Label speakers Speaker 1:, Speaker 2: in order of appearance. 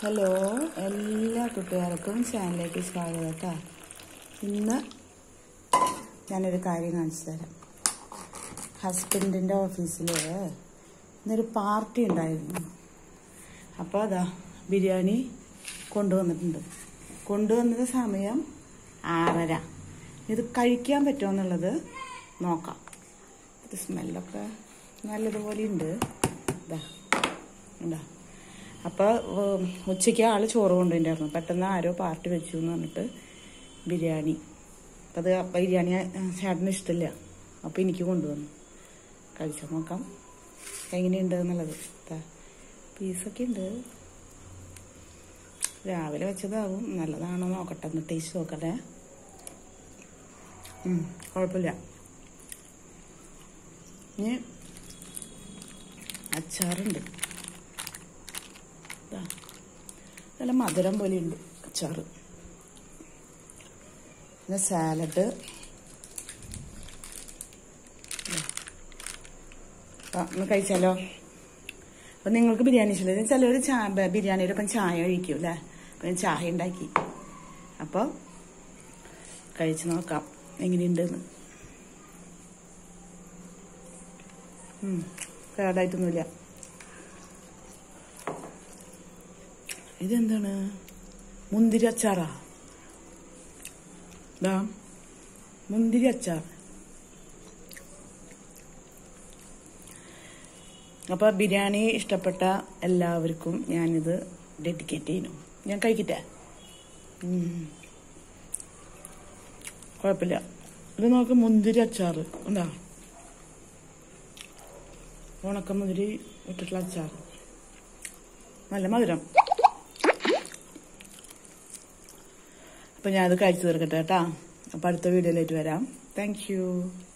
Speaker 1: Hello എല്ലാ കൂട്ടുകാർക്കും ചാനലിലേക്ക് സ്വാഗതം കേട്ടോ ഇന്ന് ഞാനൊരു കാര്യം കാണിച്ചു തരാം ഹസ്ബൻഡിൻ്റെ ഓഫീസിൽ ഇന്നൊരു പാർട്ടി ഉണ്ടായിരുന്നു അപ്പോൾ അതാ ബിരിയാണി കൊണ്ടുവന്നിട്ടുണ്ട് കൊണ്ടുവന്നത് സമയം ആറര ഇത് കഴിക്കാൻ പറ്റുമോ എന്നുള്ളത് നോക്കാം ഇത് സ്മെല്ലൊക്കെ നല്ലതുപോലെ ഉണ്ട് ഇതാ ഉണ്ടാ അപ്പോൾ ഉച്ചയ്ക്ക് ആൾ ചോറ് കൊണ്ടുപോയിട്ടുണ്ടായിരുന്നു പെട്ടെന്ന് ആരോ പാർട്ടി വെച്ചു എന്ന് പറഞ്ഞിട്ട് ബിരിയാണി അപ്പം അത് ബിരിയാണി ചേട്ടന് ഇഷ്ടമില്ല അപ്പോൾ എനിക്ക് കൊണ്ടുവന്നു കഴിച്ചു നോക്കാം എങ്ങനെയുണ്ട് എന്നുള്ളത് ഇതാ പീസൊക്കെ ഉണ്ട് രാവിലെ വെച്ചതാവും നല്ലതാണോ നോക്കട്ടെ ഒന്ന് ടേസ്റ്റ് നോക്കട്ടെ ഉം, കുഴപ്പമില്ല ഇനി അച്ചാറുണ്ട് ദാ, നല്ല മധുരം പോലെയുണ്ട് അച്ചാറ് പിന്നെ സാലഡ് ഒന്ന് കഴിച്ചാലോ അപ്പം നിങ്ങൾക്ക് ബിരിയാണി ഇഷ്ടമില്ല ചിലർ ചാ ബ- ബിരിയാണിയുടെ ഒപ്പം ചായ കഴിക്കും അല്ലേ അപ്പം ഞാൻ ചായ ഉണ്ടാക്കി അപ്പോൾ കഴിച്ച് നോക്കാം എങ്ങനെയുണ്ടെന്ന് ഉം, കേടായിട്ടൊന്നുമില്ല ഇതെന്താണ് മുന്തിരി അച്ചാറാ ദാ മുന്തിരി അച്ചാർ അപ്പോൾ ബിരിയാണി ഇഷ്ടപ്പെട്ട എല്ലാവർക്കും ഞാനിത് ഡെഡിക്കേറ്റ് ചെയ്യുന്നു ഞാൻ കഴിക്കട്ടെ ഉം. കുഴപ്പമില്ല ഇത് നോക്ക് മുന്തിരി അച്ചാർ എന്താ ഉണക്കമുന്തിരി ഇട്ടിട്ടുള്ള അച്ചാർ നല്ല മധുരം അപ്പം ഞാനത് കഴിച്ചു തീർക്കട്ടെ കേട്ടാ അപ്പം അടുത്ത വീഡിയോയിലായിട്ട് വരാം താങ്ക് യു